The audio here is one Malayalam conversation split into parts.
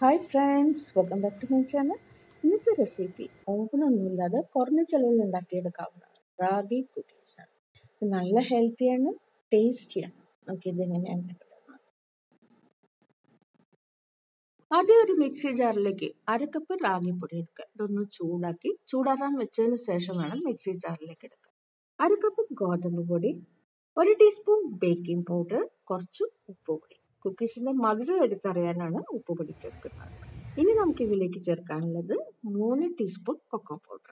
hi friends welcome back to my channel ഇന്നത്തെ റെസിപ്പി ഓവനൊന്നുമില്ലാതെ കുറഞ്ഞ ചിലവിൽ ഉണ്ടാക്കിയെടുക്കാവുന്ന റാഗി കുക്കീസാണ് ഇത് നല്ല ഹെൽത്തിയാണ് ടേസ്റ്റിയാണ് നമുക്ക് ഇതെങ്ങനെയാണ് ഉണ്ടാക്കുന്നത് ആദ്യം ഒരു മിക്സി ജാറിലേക്ക് അര കപ്പ് റാഗിപ്പൊടി എടുക്കുക ഇതൊന്ന് ചൂടാക്കി ചൂടാറാൻ വെച്ചതിന് ശേഷം വേണം മിക്സി ജാറിലേക്ക് എടുക്കുക അര കപ്പ് ഗോതമ്പ് പൊടി ഒരു ടീസ്പൂൺ ബേക്കിംഗ് പൗഡർ കുറച്ച് ഉപ്പുപൊടി കുക്കീസിന്റെ മധുരം എടുത്തറിയാനാണ് ഉപ്പ് പൊടി ചേർക്കുന്നത് ഇനി നമുക്ക് ഇതിലേക്ക് ചേർക്കാനുള്ളത് മൂന്ന് ടീസ്പൂൺ കൊക്കോ പൗഡർ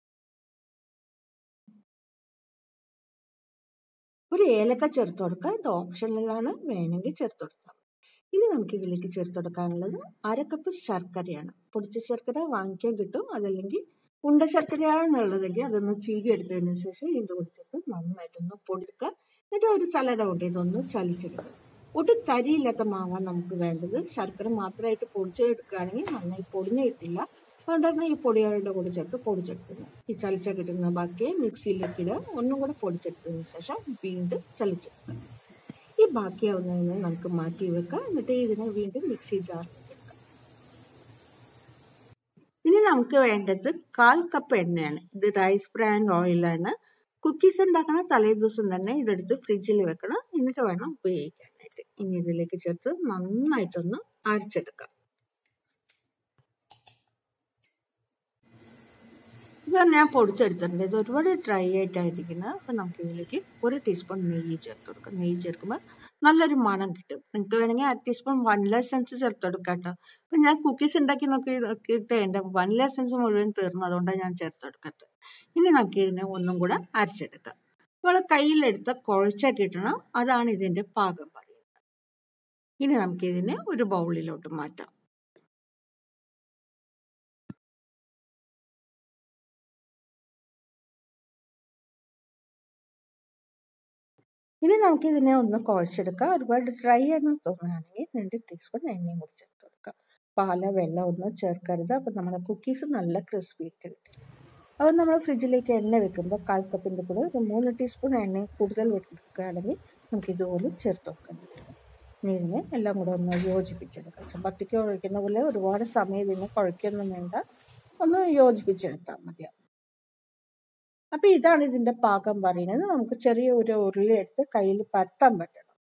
ഒരു ഏലക്ക ചേർത്ത് കൊടുക്കുക ഇത് ഓപ്ഷനിലാണ് വേണമെങ്കിൽ ചേർത്ത് കൊടുക്കാം ഇനി നമുക്ക് ഇതിലേക്ക് ചേർത്ത് കൊടുക്കാനുള്ളത് അര കപ്പ് ശർക്കരയാണ് പൊടിച്ച ശർക്കര വാങ്ങിക്കാൻ കിട്ടും അതല്ലെങ്കിൽ ഉണ്ട ശർക്കരയാണെന്നുള്ളതെങ്കിൽ അതൊന്ന് ചീകി എടുത്തതിന് ശേഷം ഇതിൻ്റെ കൂടെ ചേർത്ത് നന്നായിട്ടൊന്ന് പൊടിക്കുക എന്നിട്ട് ഒരു ചലട കൊണ്ട് ഇതൊന്ന് ചലിച്ചെടുക്കുക ഒട്ടും തരിയില്ലാത്ത മാവാണ് നമുക്ക് വേണ്ടത് ശർക്കര മാത്രമായിട്ട് പൊടിച്ചെടുക്കുകയാണെങ്കിൽ നന്നായി പൊടിഞ്ഞിട്ടില്ല അതുകൊണ്ടാണ് ഈ പൊടികളുടെ കൂടെ ചേർത്ത് പൊടിച്ചെടുക്കുന്നത് ഈ ചലിച്ച കിട്ടുന്ന ബാക്കി മിക്സിയിലേക്ക് ഇടുക ഒന്നും കൂടെ പൊടിച്ചെടുത്തതിന് ശേഷം വീണ്ടും ചലിച്ചെടുക്കുക ഈ ബാക്കിയാവുന്നതിന് നമുക്ക് മാറ്റി വെക്കാം എന്നിട്ട് ഇതിനെ വീണ്ടും മിക്സി ജാറിലേക്ക് എടുക്കാം ഇനി നമുക്ക് വേണ്ടത് കാൽ കപ്പ് എണ്ണയാണ് ഇത് റൈസ് ബ്രാൻഡ് ഓയിലാണ് കുക്കീസ് ഉണ്ടാക്കണ തലേ ദിവസം തന്നെ ഇതെടുത്ത് ഫ്രിഡ്ജിൽ വെക്കണം എന്നിട്ട് വേണം ഉപയോഗിക്കാനായിട്ട് ഇനി ഇതിലേക്ക് ചേർത്ത് നന്നായിട്ടൊന്ന് അരച്ചെടുക്കാം ഇത് ഞാൻ പൊടിച്ചെടുത്തിട്ടുണ്ട് ഇത് ഒരുപാട് ഡ്രൈ ആയിട്ടായിരിക്കുന്നത് അപ്പം നമുക്ക് ഇതിലേക്ക് ഒരു ടീസ്പൂൺ നെയ്യ് ചേർത്ത് കൊടുക്കാം നെയ്യ് ചേർക്കുമ്പോൾ നല്ലൊരു മണം കിട്ടും നിങ്ങൾക്ക് വേണമെങ്കിൽ അര ടീസ്പൂൺ വനില എസൻസ് ചേർത്ത് കൊടുക്കാം കേട്ടോ അപ്പം ഞാൻ കുക്കീസ് ഉണ്ടാക്കി നോക്കി നോക്കിയിട്ട് എൻ്റെ വനില എസൻസ് മുഴുവൻ തീർന്നു അതുകൊണ്ടാണ് ഞാൻ ചേർത്ത് കൊടുക്കാത്തത് ഇനി നമുക്ക് ഇതിനെ ഒന്നും കൂടെ അരച്ചെടുക്കാം നമ്മൾ കയ്യിലെടുത്ത കുഴച്ച കിട്ടണം അതാണ് ഇതിൻ്റെ പാകം പറയുന്നത് ഇനി നമുക്ക് ഇതിനെ ഒരു ബൗളിലോട്ട് മാറ്റാം ഇനി നമുക്ക് ഇതിനെ ഒന്ന് കുഴച്ചെടുക്കാം ഒരുപാട് ഡ്രൈ ആണെന്ന് തോന്നുകയാണെങ്കിൽ രണ്ട് ടീസ്പൂൺ എണ്ണയും കൂടി ചേർത്ത് കൊടുക്കാം പാല വെള്ളം ഒന്നും ചേർക്കരുത് അപ്പം നമ്മുടെ കുക്കീസ് നല്ല ക്രിസ്പി ആയിട്ട് കിട്ടും അപ്പോൾ നമ്മൾ ഫ്രിഡ്ജിലേക്ക് എണ്ണ വെക്കുമ്പോൾ കാൽ കപ്പിൻ്റെ കൂടെ ഒരു മൂന്ന് ടീസ്പൂൺ എണ്ണ കൂടുതൽ വെക്കുകയാണെങ്കിൽ നമുക്ക് ഇതുപോലും ചേർത്ത് വെക്കാൻ പറ്റും ഇനി ഇതിനെ എല്ലാം കൂടെ ഒന്ന് യോജിപ്പിച്ചെടുക്കാം ചപ്പാത്തിക്ക് കുഴയ്ക്കുന്ന പോലെ ഒരുപാട് സമയം ഇതിനെ കുഴയ്ക്കൊന്നും വേണ്ട ഒന്ന് യോജിപ്പിച്ചെടുത്താൽ മതിയാവും അപ്പൊ ഇതാണ് ഇതിന്റെ പാകം പറയുന്നത് നമുക്ക് ചെറിയ ഒരു ഉരുളി എടുത്ത് കയ്യിൽ പരത്താൻ പറ്റണം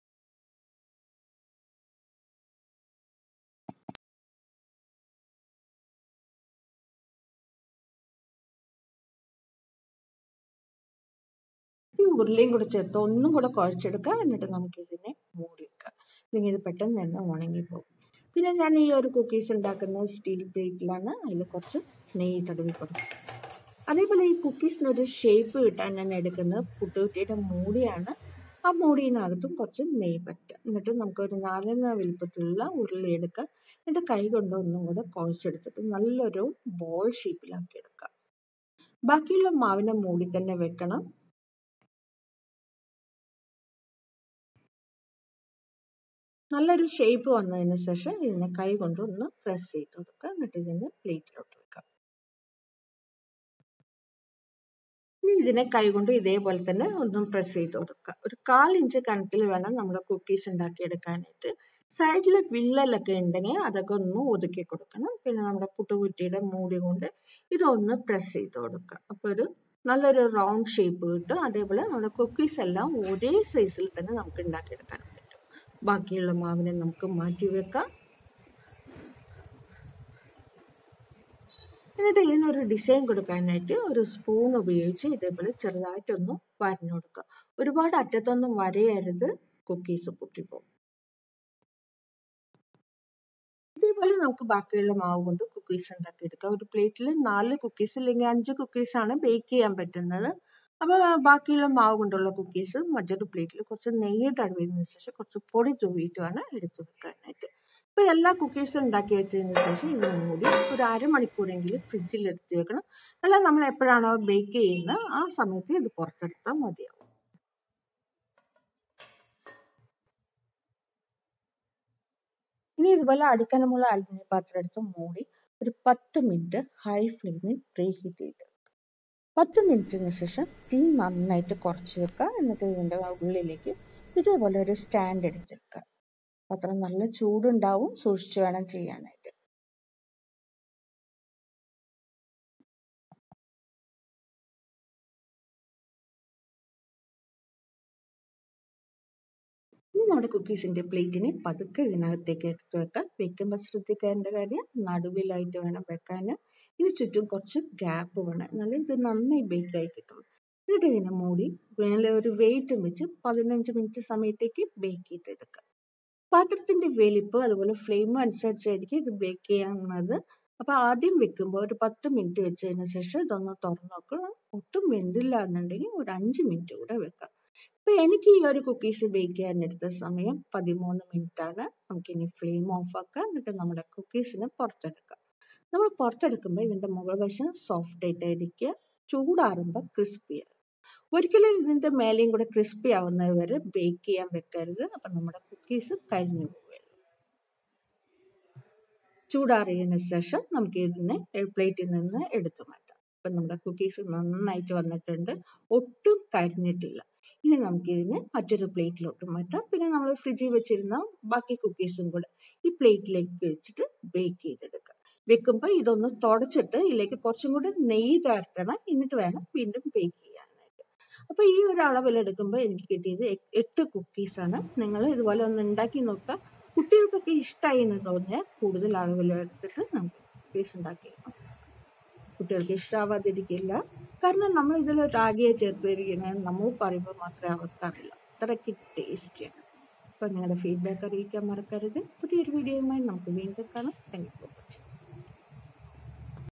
ഈ ഉരുളിയും കൂടെ ചേർത്ത് ഒന്നും കൂടെ കുഴച്ചെടുക്കുക എന്നിട്ട് നമുക്ക് ഇതിനെ മൂടി വെക്കാം അല്ലെങ്കിൽ ഇത് പെട്ടെന്ന് തന്നെ ഉണങ്ങിപ്പോകും പിന്നെ ഞാൻ ഈ ഒരു കുക്കീസ് ഉണ്ടാക്കുന്നത് സ്റ്റീൽ പ്ലേറ്റിലാണ് അതിൽ കുറച്ച് നെയ്യ് തടവി കൊടുക്കും അതേപോലെ ഈ കുക്കീസിനൊരു ഷേപ്പ് കിട്ടാൻ ഞാൻ എടുക്കുന്നത് പുട്ടുകുറ്റിയുടെ മൂടിയാണ് ആ മൂടിയിനകത്തും കുറച്ച് നെയ്യ് പറ്റുക എന്നിട്ട് നമുക്കൊരു നാരങ്ങ വലുപ്പത്തിലുള്ള ഉരുളി എടുക്കുക എന്നിട്ട് കൈ കൊണ്ട് ഒന്നും കൂടെ കുഴച്ചെടുത്തിട്ട് നല്ലൊരു ബോൾ ഷേപ്പിലാക്കി എടുക്കുക ബാക്കിയുള്ള മാവിനെ മൂടി തന്നെ വെക്കണം നല്ലൊരു ഷേപ്പ് വന്നതിന് ശേഷം ഇതിനെ കൈ കൊണ്ട് ഒന്ന് പ്രസ് ചെയ്ത് കൊടുക്കുക എന്നിട്ട് ഇതിനെ പ്ലേറ്റിലോട്ട് വെക്കാം ഇനി ഇതിനെ കൈകൊണ്ട് ഇതേപോലെ തന്നെ ഒന്നും പ്രസ് ചെയ്ത് കൊടുക്കുക ഒരു കാൽ ഇഞ്ച് കനത്തിൽ വേണം നമ്മുടെ കുക്കീസ് ഉണ്ടാക്കിയെടുക്കാനായിട്ട് സൈഡിൽ വിള്ളലൊക്കെ ഉണ്ടെങ്കിൽ അതൊക്കെ ഒന്ന് ഒതുക്കി കൊടുക്കണം പിന്നെ നമ്മുടെ പുട്ടുകുറ്റിയുടെ മൂടി കൊണ്ട് ഇതൊന്ന് പ്രസ് ചെയ്ത് കൊടുക്കുക അപ്പോൾ ഒരു നല്ലൊരു റൗണ്ട് ഷേപ്പ് കിട്ടും അതേപോലെ നമ്മുടെ കുക്കീസ് എല്ലാം ഒരേ സൈസിൽ തന്നെ നമുക്ക് ഉണ്ടാക്കിയെടുക്കാൻ പറ്റും ബാക്കിയുള്ള മാവിനെ നമുക്ക് മാറ്റി വെക്കാം എന്നിട്ട് ഇതിനൊരു ഡിസൈൻ കൊടുക്കാനായിട്ട് ഒരു സ്പൂൺ ഉപയോഗിച്ച് ഇതേപോലെ ചെറുതായിട്ടൊന്ന് വരഞ്ഞു കൊടുക്കുക ഒരുപാട് അറ്റത്തൊന്നും വരയരുത് കുക്കീസ് പൊട്ടിപ്പോകും ഇതേപോലെ നമുക്ക് ബാക്കിയുള്ള മാവ് കൊണ്ട് കുക്കീസ് ഉണ്ടാക്കി എടുക്കാം ഒരു പ്ലേറ്റിൽ നാല് കുക്കീസ് അല്ലെങ്കിൽ അഞ്ച് കുക്കീസാണ് ബേക്ക് ചെയ്യാൻ പറ്റുന്നത് അപ്പോൾ ബാക്കിയുള്ള മാവ് കൊണ്ടുള്ള കുക്കീസ് മറ്റൊരു പ്ലേറ്റിൽ കുറച്ച് നെയ്യ് തടവിയതിനു ശേഷം കുറച്ച് പൊടി തൂവിയിട്ട് വേണം എടുത്തു വെക്കാനായിട്ട് അപ്പോൾ എല്ലാ കുക്കീസും ഉണ്ടാക്കി വെച്ചതിന് ശേഷം ഇത് മൂടി ഒരു അരമണിക്കൂറെങ്കിലും ഫ്രിഡ്ജിൽ എടുത്ത് വെക്കണം അല്ല നമ്മൾ എപ്പോഴാണോ ബേക്ക് ചെയ്യുന്നത് ആ സമയത്ത് ഇത് പുറത്തെടുത്താൽ മതിയാവും ഇനി ഇതുപോലെ അടിക്കനമുള്ള അലുമിനിയം പാത്രം എടുത്ത് മൂടി ഒരു പത്ത് മിനിറ്റ് ഹൈ ഫ്ലെയിമിൽ പ്രീ ഹീറ്റ് ചെയ്ത് പത്ത് മിനിറ്റിന് ശേഷം തീ നന്നായിട്ട് കുറച്ച് വെക്കുക എന്നിട്ട് ഇതിൻ്റെ ഉള്ളിലേക്ക് ഇതേപോലെ ഒരു സ്റ്റാൻഡ് അടിച്ചെടുക്കുക പാത്രം നല്ല ചൂടുണ്ടാവും സൂക്ഷിച്ച് വേണം ചെയ്യാനായിട്ട് നമ്മുടെ കുക്കീസിൻ്റെ പ്ലേറ്റിനെ പതുക്കെ ഇതിനകത്തേക്ക് എടുത്ത് വെക്കാം വെക്കുമ്പോൾ ശ്രദ്ധിക്കേണ്ട കാര്യം നടുവിലായിട്ട് വേണം വെക്കാൻ ഇതിന് ചുറ്റും കുറച്ച് ഗ്യാപ്പ് വേണം എന്നാലും ഇത് നന്നായി ബേക്കായി കിട്ടും എന്നിട്ട് ഇതിനെ മൂടി മേലെ ഒരു വെയിറ്റും വെച്ച് പതിനഞ്ച് മിനിറ്റ് സമയത്തേക്ക് ബേക്ക് ചെയ്തെടുക്കുക പാത്രത്തിൻ്റെ വലിപ്പം അതുപോലെ ഫ്ലെയിം അനുസരിച്ചായിരിക്കും ഇത് ബേക്ക് ചെയ്യാവുന്നത് അപ്പോൾ ആദ്യം വെക്കുമ്പോൾ ഒരു പത്ത് മിനിറ്റ് വെച്ചതിന് ശേഷം ഇതൊന്ന് തുറന്ന് നോക്കണം ഒട്ടും വെന്തില്ല എന്നുണ്ടെങ്കിൽ ഒരു അഞ്ച് മിനിറ്റ് കൂടെ വെക്കാം ഇപ്പം എനിക്ക് ഈ ഒരു കുക്കീസ് ബേക്ക് ചെയ്യാൻ എടുത്ത സമയം പതിമൂന്ന് മിനിറ്റ് ആണ് നമുക്കിനി ഫ്ലെയിം ഓഫ് ആക്കാം എന്നിട്ട് നമ്മുടെ കുക്കീസിനെ പുറത്തെടുക്കാം നമ്മൾ പുറത്തെടുക്കുമ്പോൾ ഇതിൻ്റെ മുകൾ വശം സോഫ്റ്റ് ആയിട്ടായിരിക്കുക ചൂടാറുമ്പോൾ ക്രിസ്പി ആകും ഒരിക്കലും ഇതിൻ്റെ മേലെയും കൂടെ ക്രിസ്പി ആവുന്നത് വരെ ബേക്ക് ചെയ്യാൻ വെക്കരുത് അപ്പം നമ്മുടെ കുക്കീസ് കരിഞ്ഞു പോകരുത് ചൂടാറിയതിന് ശേഷം നമുക്ക് ഇതിനെ പ്ലേറ്റിൽ നിന്ന് എടുത്തു മാറ്റാം അപ്പം നമ്മുടെ കുക്കീസ് നന്നായിട്ട് വന്നിട്ടുണ്ട് ഒട്ടും കരിഞ്ഞിട്ടില്ല ഇനി നമുക്കിതിനെ മറ്റൊരു പ്ലേറ്റിലോട്ട് മാറ്റാം പിന്നെ നമ്മൾ ഫ്രിഡ്ജിൽ വെച്ചിരുന്ന ബാക്കി കുക്കീസും കൂടെ ഈ പ്ലേറ്റിലേക്ക് വെച്ചിട്ട് ബേക്ക് ചെയ്തെടുക്കാം വെക്കുമ്പോൾ ഇതൊന്ന് തുടച്ചിട്ട് ഇതിലേക്ക് കുറച്ചും കൂടെ നെയ്യ് ചേർക്കണം എന്നിട്ട് വേണം വീണ്ടും ബേക്ക് ചെയ്യാനായിട്ട് അപ്പോൾ ഈ ഒരു അളവിലെടുക്കുമ്പോൾ എനിക്ക് കിട്ടിയത് എട്ട് കുക്കീസാണ് നിങ്ങൾ ഇതുപോലെ ഒന്ന് ഉണ്ടാക്കി നോക്കുക കുട്ടികൾക്കൊക്കെ ഇഷ്ടമായി എന്ന് തോന്നിയാൽ കൂടുതൽ അളവിലെടുത്തിട്ട് നമുക്ക് കുക്കീസ് ഉണ്ടാക്കിയെടുക്കാം കുട്ടികൾക്ക് ഇഷ്ടമാവാതിരിക്കില്ല കാരണം നമ്മൾ ഇതിൽ റാഗിയെ ചേർത്തിരിക്കുന്നത് നമ്മൾ പറയുമ്പോൾ മാത്രമേ അവർക്കറിയില്ല അത്രയ്ക്ക് ടേസ്റ്റിയാണ് അപ്പോൾ നിങ്ങളുടെ ഫീഡ്ബാക്ക് അറിയിക്കാൻ മറക്കരുത് പുതിയൊരു വീഡിയോയുമായി നമുക്ക് വീണ്ടും കാണാം താങ്ക് യു